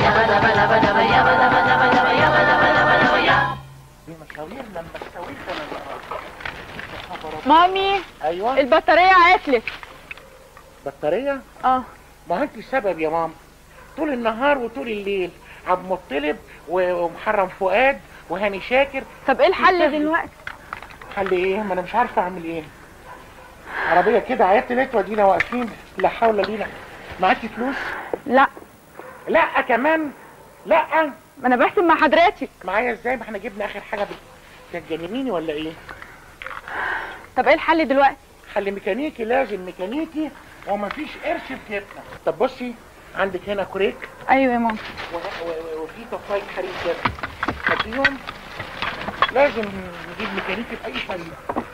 دي مشاوير لما استويت انا بقى مامي ايوه البطارية عطلت بطاريه اه ما انت السبب يا ماما طول النهار وطول الليل عبد المطلب و- ومحرم فؤاد وهاني شاكر طب ايه الحل يستاهل. دلوقتي حل ايه ما انا مش عارفه اعمل ايه عربيه كده عيطلت ودينا واقفين لا حول لينا معاكي فلوس لا لا كمان لا ما انا بحسب مع حضرتك معايا ازاي ما احنا جبنا اخر حاجه بتجننيني ولا ايه طب ايه الحل دلوقتي حل ميكانيكي لازم ميكانيكي ومفيش قرش في جيبنا طب بصي عندك هنا كوريك ايوه يا ماما و- و- وفي طفايه حريق كده هاتيهم لازم نجيب ميكانيكي بأي طريقة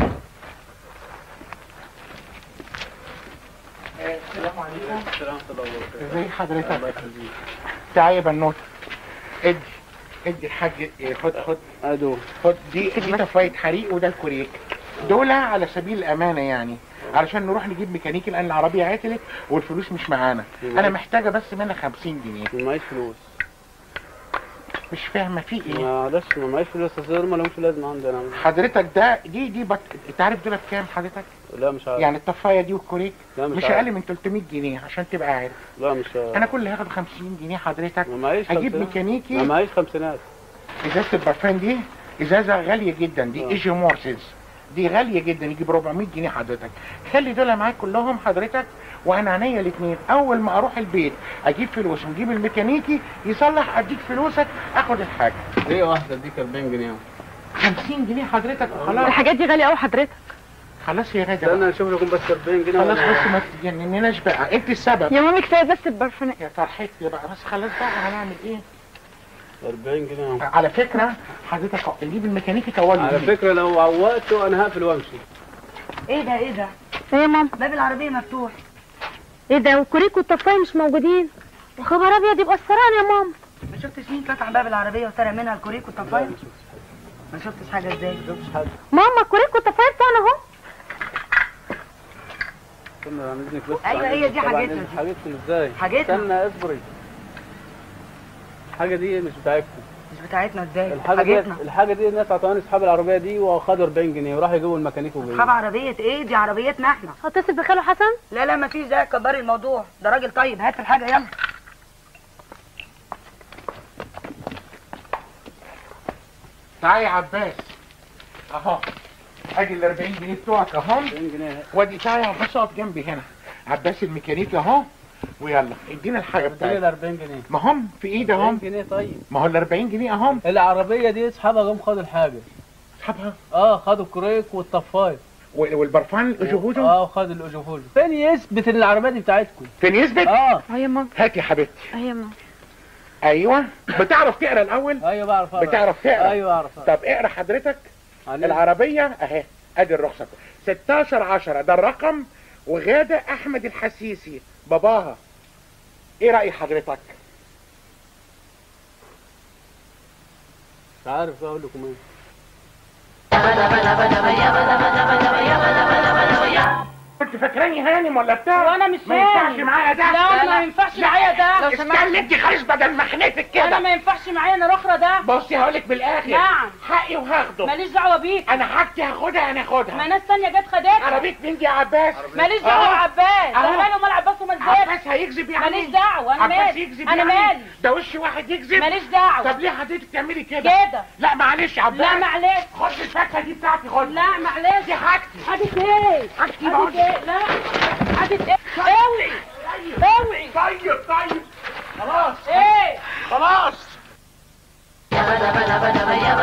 آه، السلام عليكم ازي حضرتك تعالى يا بنوت ادي ادي الحاج إيه، خد خد ادو خد دي دي طفايه حريق وده الكوريك دول على سبيل الامانه يعني علشان نروح نجيب ميكانيكي لان العربيه عطلت والفلوس مش معانا انا محتاجه بس منها 50 جنيه معيش فلوس مش فاهمه في ايه معلش ما معيش فلوس اصل ما لهمش لازمه عندي انا حضرتك ده دي دي بط... انت عارف دول بكام حضرتك لا مش عارف يعني الطفايه دي والكوريك لا مش مش عارف. اقل من 300 جنيه عشان تبقى عارف لا مش عارف. انا كل اللي هاخده 50 جنيه حضرتك ما معيش اجيب خمسينات. ميكانيكي ما معيش خمسينات ازازه البرفان دي ازازه غاليه جدا دي آه. ايجي مورسز دي غاليه جدا يجيب 400 جنيه حضرتك خلي دول معاك كلهم حضرتك وانا عينيا الاثنين اول ما اروح البيت اجيب فلوس ونجيب الميكانيكي يصلح اديك فلوسك اخد الحاجه ايه واحده اديك 40 جنيه 50 جنيه حضرتك وخلاص الحاجات دي غالية قوي حضرتك خلاص يا غاده استنى بقى. نشوف لكم بس 40 جنيه خلاص وأنا- بس ما تجننيناش بقى انت السبب يا مامي كفاية بس البرفانات يا فرحتي بقى بس خلاص بقى هنعمل ايه 40 جنيه أهو. على فكره حضرتك نجيب الميكانيكي طوالي على فكره لو عوقته انا هقفل وامشي ايه ده ايه ده ايه يا ماما باب العربيه مفتوح ايه ده والكوريك والطفايه مش موجودين يا خبر ابيض يبقى السرقان يا ماما ما شفتش مين فتح باب العربيه وسرق منها الكوريك والطفايه ما شفتش حاجه ازاي ما شفتش حاجه ماما الكوريك والطفايه بتوعنا اهو استنى اعمل لك بس أيوة، هي دي طبعاً حاجتنا دي. حاجتكم ازاي حاجتنا. استنى اصبري الحاجه دي مش بتاعتكم مش بتاعتنا ازاي الحاجه دي حاجتنا الحاجه دي الناس عطاني اصحاب العربيه دي واخدوا 40 جنيه وراحوا يجيبوا الميكانيك وجايين اصحاب عربيه ايه دي عربيتنا احنا هتصل بخاله حسن لا لا ما فيش ده كبري الموضوع ده راجل طيب هات الحاجه يلا تعالى يا عباس اهو ادي ال 40 جنيه بتوعك اهو 40 جنيه وادي تعالى يا عباس اقف جنبي هنا عباس الميكانيكي اهو ويلا ادينا الحاجه اديني ال بتاعتك 40 جنيه ما هم في ايدي 40 اهم جنيه طيب ما هو ال 40 جنيه اهم العربيه دي اصحابها جم خدوا الحاجه اصحابها اه خدوا الكريك والطفايه وال- والبرفان الاجهوزو اه وخدوا الاجوفوجو فين يثبت ان العربيه دي بتاعتكم فين يثبت اه اه يا ماما هات يا حبيبتي اه يا ماما ايوه بتعرف تقرا الاول ايوه بعرف أقرأ. بتعرف تقرا ايوه اعرف أقرأ. طب اقرا حضرتك عليه. العربيه اهي ادي الرخصه 16 10 ده الرقم وغاده احمد الحسيسي باباها ايه راي حضرتك مش عارف اقول لكم ايه كنت فاكراني هانم ولا بتاع وأنا مش ما ينفعش هانم. معايا ده لا ما ينفعش معايا ده استنى انت خالص بدل ما خنقتك انا كده ما ينفعش معايا انا الاخرى ده بصي هقولك بالاخر نعم. حقي وهاخده ماليش دعوه بيك انا حاجتي هاخدها انا ما هاخدها ناس تانية جت خدتها عربيه مين دي يا عباس ماليش دعوه أهو. بعباس أهو. انا مالي ومال عباس ومال زيد عباس هيكذب يعني ماليش دعوه انا عباس مالي يكذب انا يعني مالي ده وش واحد يكذب ماليش دعوه طب ليه حضرتك تعملي كده كده لا معلش يا عباس لا معلش خد الفاكهه دي بتاعتي خد لا معلش دي حاجتي حاجة ايه حاجتي حاجة بقول ايه لا حاجة ايه اوعي اوعي طيب طيب خلاص ايه خلاص